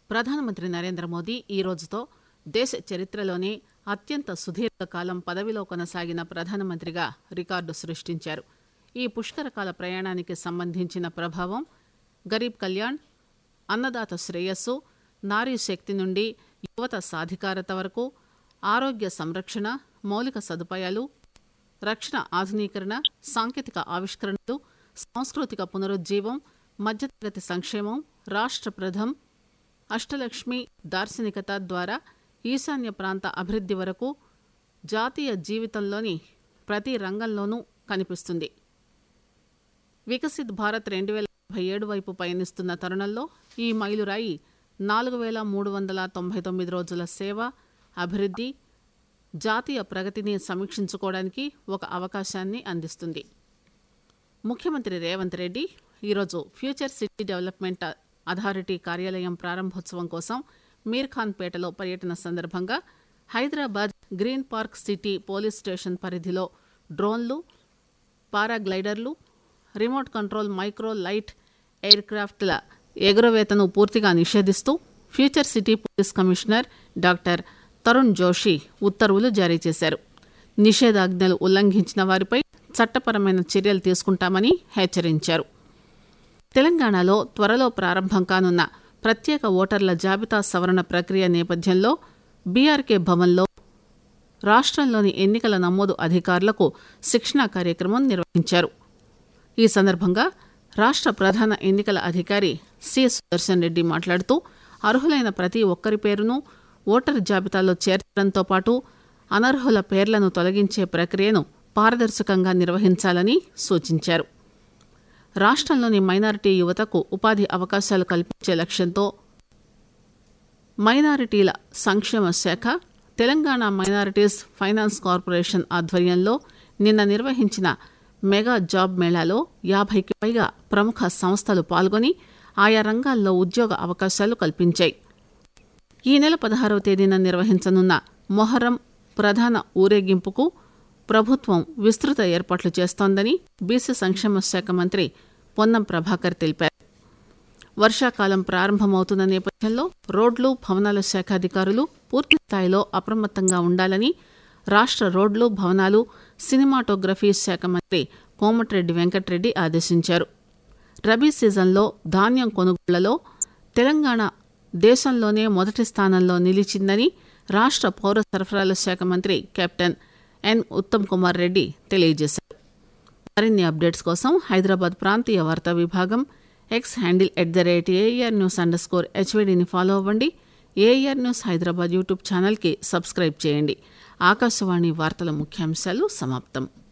ప్రధానమంత్రి నరేంద్ర మోదీ ఈ రోజుతో దేశ చరిత్రలోనే అత్యంత సుదీర్ఘకాలం పదవిలో కొనసాగిన ప్రధానమంత్రిగా రికార్డు సృష్టించారు ఈ పుష్కరకాల ప్రయాణానికి సంబంధించిన ప్రభావం గరీబ్ కళ్యాణ్ అన్నదాత శ్రేయస్సు నారీ శక్తి నుండి యువత సాధికారత వరకు ఆరోగ్య సంరక్షణ మౌలిక సదుపాయాలు రక్షణ ఆధునీకరణ సాంకేతిక ఆవిష్కరణలు సాంస్కృతిక పునరుజ్జీవం మధ్యతరగతి సంక్షేమం రాష్ట్ర ప్రథం అష్టలక్ష్మి దార్శనికత ద్వారా ఈశాన్య ప్రాంత అభివృద్ధి వరకు జాతీయ జీవితంలోని ప్రతి రంగంలోనూ కనిపిస్తుంది వికసిత్ భారత్ రెండు వేల యాభై ఏడు వైపు పయనిస్తున్న తరుణంలో ఈ మైలురాయి నాలుగు వేల మూడు వందల తొంభై తొమ్మిది రోజుల సేవ అభివృద్ధి జాతీయ ప్రగతిని సమీక్షించుకోవడానికి ఒక అవకాశాన్ని అందిస్తుంది ముఖ్యమంత్రి రేవంత్ రెడ్డి ఈరోజు ఫ్యూచర్ సిటీ డెవలప్మెంట్ అథారిటీ కార్యాలయం ప్రారంభోత్సవం కోసం మీర్ఖాన్పేటలో పర్యటన సందర్భంగా Hyderabad green park city police station పరిధిలో డ్రోన్లు పారాగ్లైడర్లు remote control micro light air క్రాఫ్ట్ల ఎగురవేతను పూర్తిగా నిషేధిస్తూ future city police commissioner doctor Tarun Joshi ఉత్తర్వులు జారీ చేశారు నిషేధాజ్ఞలు ఉల్లంఘించిన వారిపై చట్టపరమైన చర్యలు తీసుకుంటామని హెచ్చరించారు తెలంగాణలో త్వరలో ప్రారంభం కానున్న ప్రత్యేక ఓటర్ల జాబితా సవరణ ప్రక్రియ నేపథ్యంలో బీఆర్కే భవన్లో రాష్ట్రంలోని ఎన్నికల నమోదు అధికారులకు శిక్షణా కార్యక్రమం నిర్వహించారు ఈ సందర్భంగా రాష్ట్ర ప్రధాన ఎన్నికల అధికారి సి సుదర్శన్ రెడ్డి మాట్లాడుతూ అర్హులైన ప్రతి ఒక్కరి పేరును ఓటర్ జాబితాలో చేర్చడంతో పాటు అనర్హుల పేర్లను తొలగించే ప్రక్రియను పారదర్శకంగా నిర్వహించాలని సూచించారు రాష్ట్రంలోని మైనారిటీ యువతకు ఉపాధి అవకాశాలు కల్పించే లక్ష్యంతో మైనారిటీల సంక్షేమ శాఖ తెలంగాణ మైనారిటీస్ ఫైనాన్స్ కార్పొరేషన్ ఆధ్వర్యంలో నిన్న నిర్వహించిన మెగా జాబ్ మేళాలో యాభైకి పైగా ప్రముఖ సంస్థలు పాల్గొని ఆయా రంగాల్లో ఉద్యోగ అవకాశాలు కల్పించాయి ఈ నెల పదహారవ తేదీన నిర్వహించనున్న మొహరం ప్రధాన ఊరేగింపుకు ప్రభుత్వం విస్తృత ఏర్పాట్లు చేస్తోందని బీసీ సంక్షేమ శాఖ మంత్రి పొన్నం ప్రభాకర్ తెలిపారు వర్షాకాలం ప్రారంభమవుతున్న నేపథ్యంలో రోడ్లు భవనాల శాఖ అధికారులు పూర్తి స్థాయిలో అప్రమత్తంగా ఉండాలని రాష్ట్ర రోడ్లు భవనాలు సినిమాటోగ్రఫీ శాఖ మంత్రి కోమటిరెడ్డి వెంకటరెడ్డి ఆదేశించారు రబీ సీజన్లో ధాన్యం కొనుగోళ్లలో తెలంగాణ దేశంలోనే మొదటి స్థానంలో నిలిచిందని రాష్ట్ర పౌర సరఫరాల శాఖ మంత్రి కెప్టెన్ ఎన్ ఉత్తమ్ కుమార్ రెడ్డి తెలియజేశారు మరిన్ని అప్డేట్స్ కోసం హైదరాబాద్ ప్రాంతీయ వార్తా విభాగం X handle at the rate AR news underscore స్కోర్ హెచ్వీడీని ఫాలో అవ్వండి ఏఆర్ న్యూస్ హైదరాబాద్ యూట్యూబ్ ఛానల్కి సబ్స్క్రైబ్ చేయండి ఆకాశవాణి వార్తల ముఖ్యాంశాలు సమాప్తం